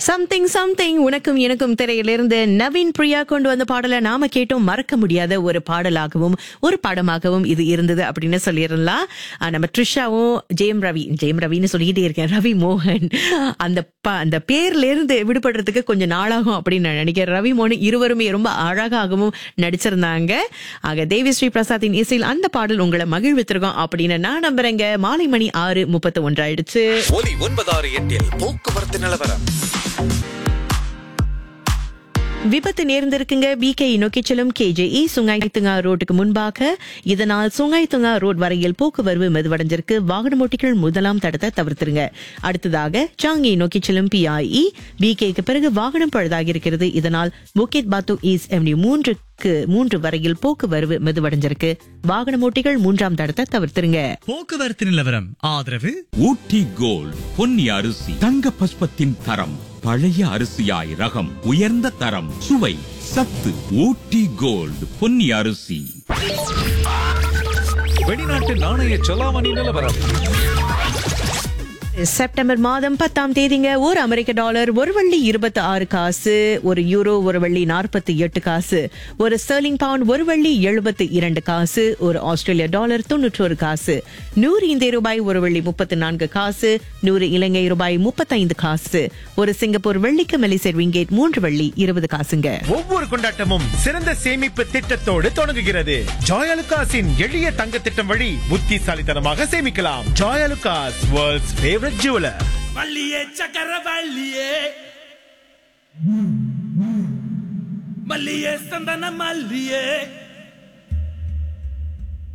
something something உனக்கும் எனக்கும் திரையிலிருந்து நவீன் பிரியா கொண்டு வந்த பாடலை நாம கேட்டோம் மறக்க முடியாத ஒரு பாடலாகவும் ஒரு படமாகவும் இது இருந்தது அப்படின்னு சொல்லிடலாம் ஆஹ் நம்ம ட்ரிஷாவும் ஜெயம் ரவி ஜெயம் ரவின்னு சொல்லிக்கிட்டே இருக்கேன் ரவி மோகன் அந்த ப- அந்த பேர்ல இருந்து விடுபடுறதுக்கு கொஞ்சம் நாளாகும் அப்படின்னு நான் நினைக்கிறேன் ரவி மோகன் இருவருமே ரொம்ப அழகாகவும் நடிச்சிருந்தாங்க ஆக தேவி ஸ்ரீ பிரசாத்தின் இசையில் அந்த பாடல் உங்களை மகிழ்வித்திருக்கோம் அப்படின்னு நான் நம்புறேங்க மாலை மணி ஆறு முப்பத்தி ஒன்று ஆயிடுச்சு ஒலி ஒன்பதாறு எட்டில் போக்குவரத்து நிலவரம் விபத்து நேர்ந்திருக்குங்க பிகே நோக்கி செல்லும் கேஜேஇ சுங்காய்த்துங்கா ரோட்டுக்கு முன்பாக இதனால் சுங்காய்த்துங்கா ரோட் வரையில் போக்குவரவு மெதுவடைஞ்சிருக்கு வாகன ஓட்டிகள் முதலாம் தடத்தை தவிர்த்துருங்க அடுத்ததாக சாங்கி நோக்கி செல்லும் பிஐஇ பிகேக்கு பிறகு வாகனம் பழுதாகி இருக்கிறது இதனால் புக்கெட் பாத்து ஈஸ்ட் எவ்னியூ மூன்றுக்கு மூன்று வரையில் போக்குவரவு மெதுவடைஞ்சிருக்கு வாகன ஓட்டிகள் மூன்றாம் தடத்தை தவிர்த்துருங்க போக்குவரத்து நிலவரம் ஆதரவு ஊட்டி கோல்ட் பொன்னி அரிசி தங்க பஸ்பத்தின் தரம் பழைய அரிசியாய் ரகம் உயர்ந்த தரம் சுவை சத்து ஊட்டி கோல்ட் பொன்னி அரிசி வெளிநாட்டு நாணய செலாவணி நிலவரம் செப்டம்பர் மாதம் பத்தாம் தேதிங்க ஒரு அமெரிக்க டாலர் ஒரு வள்ளி இருபத்தி ஆறு காசு ஒரு யூரோ ஒரு வள்ளி நாற்பத்தி எட்டு காசு ஒரு ஸ்டெர்லிங் பவுண்ட் ஒரு வள்ளி எழுபத்தி இரண்டு காசு ஒரு ஆஸ்திரேலிய டாலர் தொன்னூற்றொரு காசு நூறு இந்திய ரூபாய் ஒரு வள்ளி முப்பத்தி நான்கு காசு நூறு இலங்கை ரூபாய் முப்பத்தைந்து காசு ஒரு சிங்கப்பூர் வெள்ளிக்கு மெலிசர் விங்கேட் மூன்று வள்ளி இருபது காசுங்க ஒவ்வொரு கொண்டாட்டமும் சிறந்த சேமிப்பு திட்டத்தோடு தொடங்குகிறது ஜாயலுகாஸின் எளிய தங்க திட்டம் வழி புத்திசாலித்தனமாக சேமிக்கலாம் ஜாயலுகாஸ் வேர்ல்ட்ஸ் ஃபேவரட் ஜுவலர் மல்லியே சக்கர வள்ளியே மல்லியே சந்தன மல்லியே